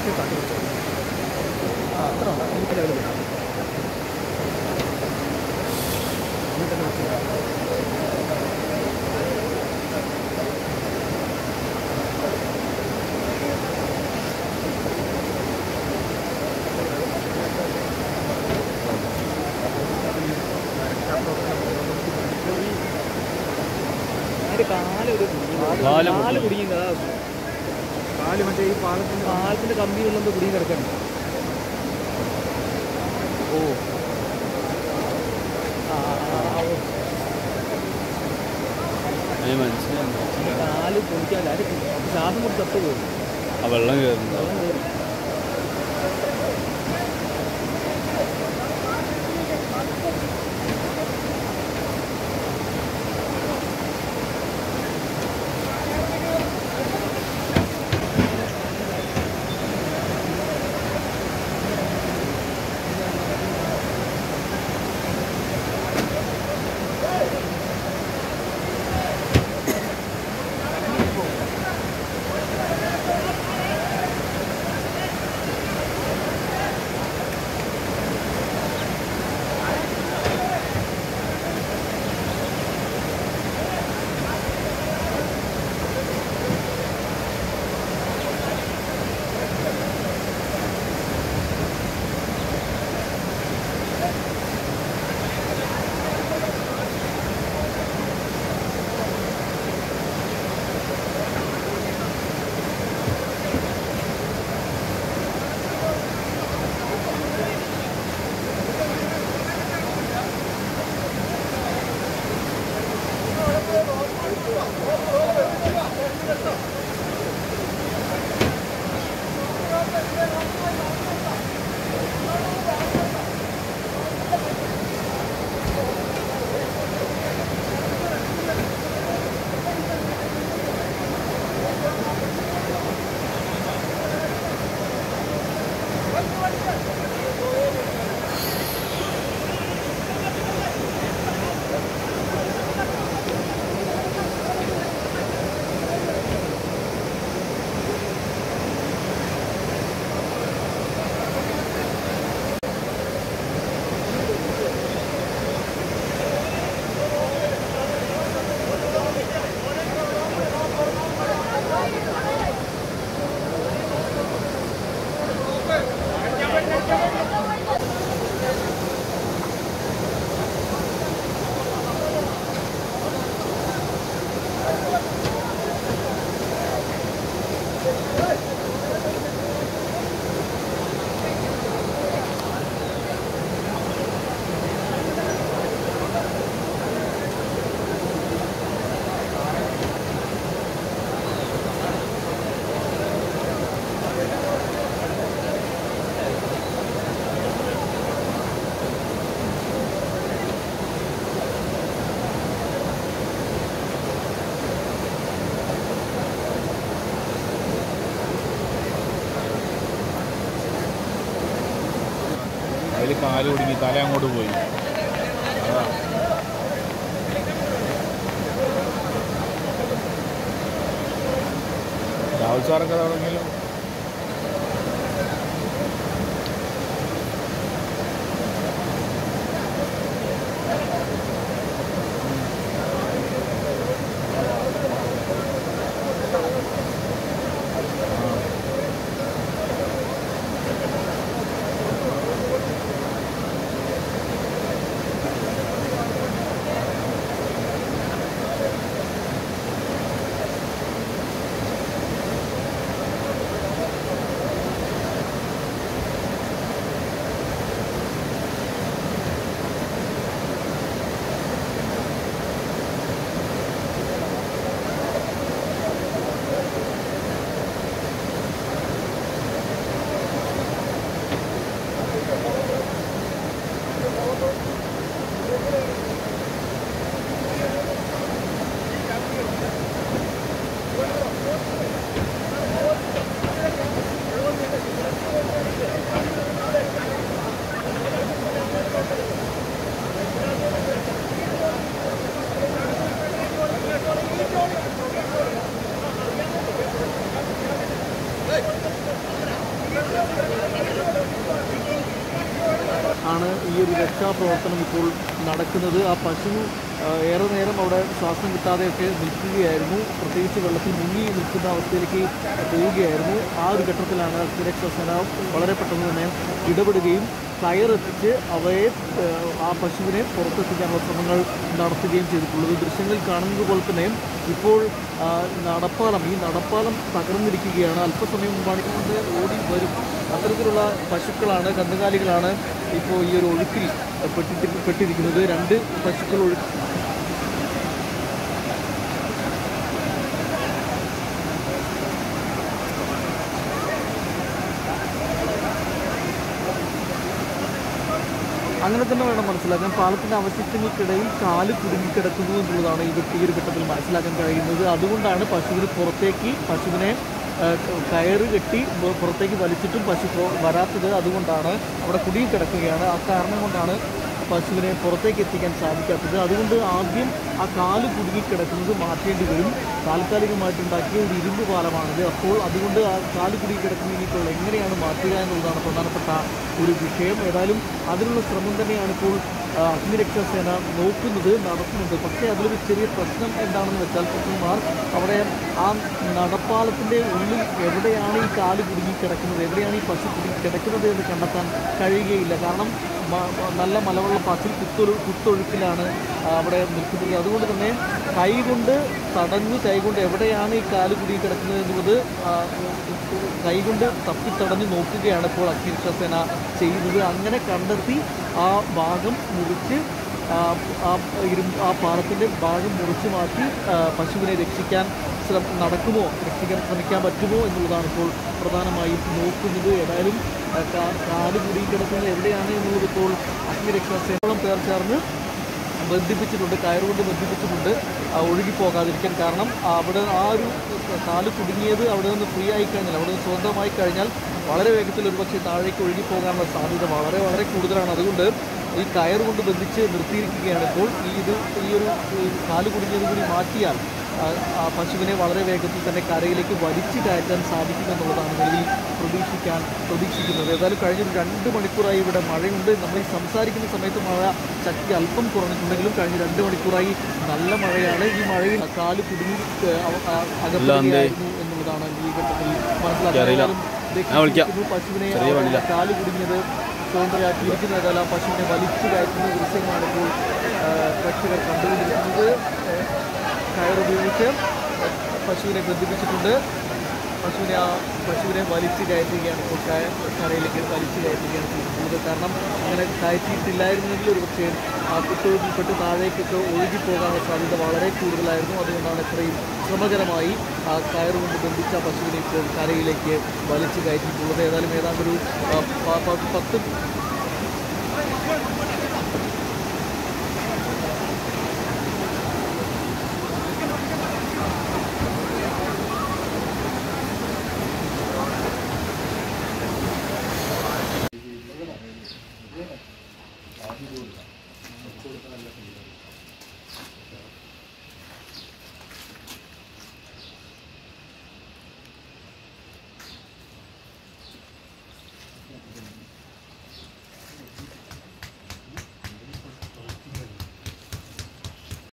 ഇച്ചിരി തട്ടി വെച്ചോ. ആ അത്ര ഉണ്ട് എനിക്ക് ലെവൽ വേണം എന്നിട്ട് തന്നെ വെച്ചില്ല അതിന്റെ കാലൊരു കാല് കാല് കുടുങ്ങി അതാ കാല് മറ്റേ ഈ പാലത്തിൻ്റെ പാലത്തിന്റെ കമ്പി ഉള്ളത് കുടുങ്ങി കിടക്കണം ഓ ആ, ആ, ആ, ഓ. അതിന് മനസ്സിലായി ഈ കാല് പൊളിക്കാൻ അത് ശ്വാസം കൊടുത്ത് തത്തു പോയി ആ വെള്ളം കയറുന്നുണ്ടോ വെള്ളം കയറി അതിൽ കാല് കുടുങ്ങി തല അങ്ങോട്ട് പോയി അതാ രാഹുൽ സാറൊക്കെ തുടങ്ങിയാലും ആണ് ഈ ഒരു രക്ഷാപ്രവർത്തനം ഇപ്പോൾ നടക്കുന്നത് ആ പശു ആ, ഏറെ നേരം അവിടെ ശ്വാസം കിട്ടാതെയൊക്കെ നിൽക്കുകയായിരുന്നു പ്രത്യേകിച്ച് വെള്ളത്തിൽ മുങ്ങി നിൽക്കുന്ന അവസ്ഥയിലേക്ക് പോവുകയായിരുന്നു ആ ഒരു ഘട്ടത്തിലാണ് സുരക്ഷാ സേന വളരെ പെട്ടെന്ന് തന്നെ ഇടപെടുകയും കയറെത്തിച്ച് അവയെ ആ, ആ പശുവിനെ പുറത്തെത്തിക്കാനുള്ള ശ്രമങ്ങൾ നടത്തുകയും ചെയ്തിട്ടുള്ളത് ദൃശ്യങ്ങളിൽ കാണുന്നത് പോലെ തന്നെ ഇപ്പോൾ ആ, നടപ്പാലം ഈ നടപ്പാലം തകർന്നിരിക്കുകയാണ് അല്പസമയം മുമ്പാണ് കൊണ്ട് ഓടി വരും അത്തരത്തിലുള്ള പശുക്കളാണ് കന്നുകാലികളാണ് ഇപ്പോൾ ഈ ഒരു ഒഴുക്കിൽ പെട്ടിട്ട് പെട്ടിരിക്കുന്നത് രണ്ട് പശുക്കൾ ഒഴുക്ക് അങ്ങനെ തന്നെ വേണം മനസ്സിലാക്കാൻ പാലത്തിൻ്റെ അവശിഷ്ടങ്ങൾക്കിടയിൽ കാല് കുടുങ്ങിക്കിടക്കുന്നു എന്നുള്ളതാണ് ഈ ഈ ഒരു ഘട്ടത്തിൽ മനസ്സിലാക്കാൻ കഴിയുന്നത് അതുകൊണ്ടാണ് പശുവിന് പുറത്തേക്ക് പശുവിനെ ആ, കയറ് കെട്ടി പു- പുറത്തേക്ക് വലിച്ചിട്ടും പശു പോ- വരാത്തത് അതുകൊണ്ടാണ് അവിടെ കുടുങ്ങി കിടക്കുകയാണ് ആ കാരണം കൊണ്ടാണ് പശുവിനെ പുറത്തേക്ക് എത്തിക്കാൻ സാധിക്കാത്തത് അതുകൊണ്ട് ആദ്യം ആ കാല് കുടുങ്ങിക്കിടക്കുന്നത് മാറ്റേണ്ടി വരും താൽക്കാലികമായിട്ടുണ്ടാക്കിയ ഒരു ഇരുമ്പ് പാലമാണിത് അപ്പോൾ അതുകൊണ്ട് ആ കാല് കുടുങ്ങിക്കിടക്കുന്ന ഇനിയിപ്പോൾ എങ്ങനെയാണ് മാറ്റുക എന്നുള്ളതാണ് പ്രധാനപ്പെട്ട ഒരു വിഷയം ഏതായാലും അതിനുള്ള ശ്രമം തന്നെയാണ് ഇപ്പോൾ ആ, അഗ്നിരക്ഷാസേന നോക്കുന്നത് നടത്തുന്നത് പക്ഷേ അതിലൊരു ചെറിയ പ്രശ്നം എന്താണെന്ന് വെച്ചാൽ പ്രശ്നമാർ അവിടെ ആ നടപ്പാലത്തിൻ്റെ ഉള്ളിൽ എവിടെയാണ് ഈ കാല് കുടുങ്ങി കിടക്കുന്നത് എവിടെയാണ് ഈ പശു കുടുങ്ങി കിടക്കുന്നത് എന്ന് കണ്ടെത്താൻ കഴിയുകയില്ല കാരണം മ- മ- നല്ല മലവെള്ളപ്പാച്ചിൽ കുത്തൊഴു കുത്തൊഴുക്കിലാണ് ആ, അവിടെ നിൽക്കുന്നത് അതുകൊണ്ട് തന്നെ കൈകൊണ്ട് തടഞ്ഞ് കൈകൊണ്ട് എവിടെയാണ് ഈ കാല് കുടുങ്ങി കിടക്കുന്നത് എന്നുള്ളത് ആ, കൈകൊണ്ട് തപ്പിത്തടഞ്ഞ് നോക്കുകയാണ് ഇപ്പോൾ അഗ്നിരക്ഷാസേന ചെയ്യുന്നത് അങ്ങനെ കണ്ടെത്തി ആ ഭാഗം മുറിച്ച് ആ, ആ ഇരുമ്പ് ആ പാലത്തിൻ്റെ ഭാഗം മുറിച്ച് മാറ്റി ആ, പശുവിനെ രക്ഷിക്കാൻ ശ്രമ നടക്കുമോ രക്ഷിക്കാൻ ശ്രമിക്കാൻ പറ്റുമോ എന്നുള്ളതാണ് ഇപ്പോൾ പ്രധാനമായും നോക്കുന്നത് ഏതായാലും ആ, കാ- കാല് കുടുങ്ങി കിടക്കുന്നത് എവിടെയാണ് എന്നുള്ളത് ഇപ്പോൾ അഗ്നിരക്ഷാസേനയോളം പേർ ചേർന്ന് ബന്ധിപ്പിച്ചിട്ടുണ്ട് കയറുകൊണ്ട് ബന്ധിപ്പിച്ചിട്ടുണ്ട് ആ, ഒഴുകിപ്പോകാതിരിക്കാൻ കാരണം ആ, അവിടെ ആ ഒരു കാല് കുടുങ്ങിയത് അവിടെ നിന്ന് ഫ്രീ ആയി കഴിഞ്ഞാൽ അവിടെ നിന്ന് സ്വതന്ത്രമായി കഴിഞ്ഞാൽ വളരെ വേഗത്തിൽ ഒരുപക്ഷെ താഴേക്ക് ഒഴുകിപ്പോകാനുള്ള സാധ്യത വളരെ വളരെ കൂടുതലാണ് അതുകൊണ്ട് ഈ കയർ കൊണ്ട് ബന്ധിച്ച് നിർത്തിയിരിക്കുകയാണ് ഇപ്പോൾ ഈ ഇത് ഈ ഒരു ഈ കാല് കുടുങ്ങിയത് കൂടി മാറ്റിയാൽ ആ, ആ പശുവിനെ വളരെ വേഗത്തിൽ തന്നെ കരയിലേക്ക് വലിച്ചു കയറ്റാൻ സാധിക്കുമെന്നുള്ളതാണ് നിലവിൽ പ്രതീക്ഷിക്കാൻ പ്രതീക്ഷിക്കുന്നത് ഏതായാലും കഴിഞ്ഞ ഒരു രണ്ട് മണിക്കൂറായി ഇവിടെ മഴയുണ്ട് നമ്മൾ ഈ സംസാരിക്കുന്ന സമയത്ത് മഴ ശക്തി അല്പം കുറഞ്ഞിട്ടുണ്ടെങ്കിലും കഴിഞ്ഞ രണ്ട് മണിക്കൂറായി നല്ല മഴയാണ് ഈ മഴയിൽ കാല് കുടുങ്ങി ഏഹ്, അവ- ആ, അകപ്പെടുകയായിരുന്നു എന്നുള്ളതാണ് ഈ ഘട്ടത്തിൽ അറിയില്ല. മനസ്സിലാക്കുന്നത് ഞാൻ വിളിക്കാം. പശുവിനെ ചെറിയ ആ, പണിയില്ല. കാല് കുടുങ്ങിയത് സ്വതന്ത്രയാക്കിയിരിക്കുന്ന ഏതായാലും ആ പശുവിനെ വലിച്ചു കയറ്റുന്ന ദൃശ്യങ്ങളാണ് ഇപ്പോൾ ആ, പ്രേക്ഷകർ കണ്ടുകൊണ്ടിരിക്കുന്നത് ഏഹ്, കയറുപയോഗിച്ച് പശുവിനെ ബന്ധിപ്പിച്ചിട്ടുണ്ട് പശുവിനെ ആ പശുവിനെ വലിച്ചു കയറ്റുകയാണ് ഇപ്പോൾ കയ- കരയിലേക്ക് വലിച്ചു കയറ്റുകയാണ് ചെയ്യുന്നത് കാരണം അങ്ങനെ കയറ്റിയിട്ടില്ലായിരുന്നെങ്കിൽ ഒരു പക്ഷേ ആ കുത്തൊഴുക്കിൽപ്പെട്ട് താഴേക്കൊക്കെ ഒഴുകിപ്പോകാനുള്ള സാധ്യത വളരെ കൂടുതലായിരുന്നു അതുകൊണ്ടാണ് ഇത്രയും ശ്രമകരമായി ആ കയറുകൊണ്ട് ബന്ധിച്ച പശുവിനെ ഇപ്പോൾ കരയിലേക്ക് വലിച്ചു കയറ്റിയിട്ടുള്ളത് ഏതായാലും ഏതാണ്ടൊരു ആ, പ- പ- പത്ത്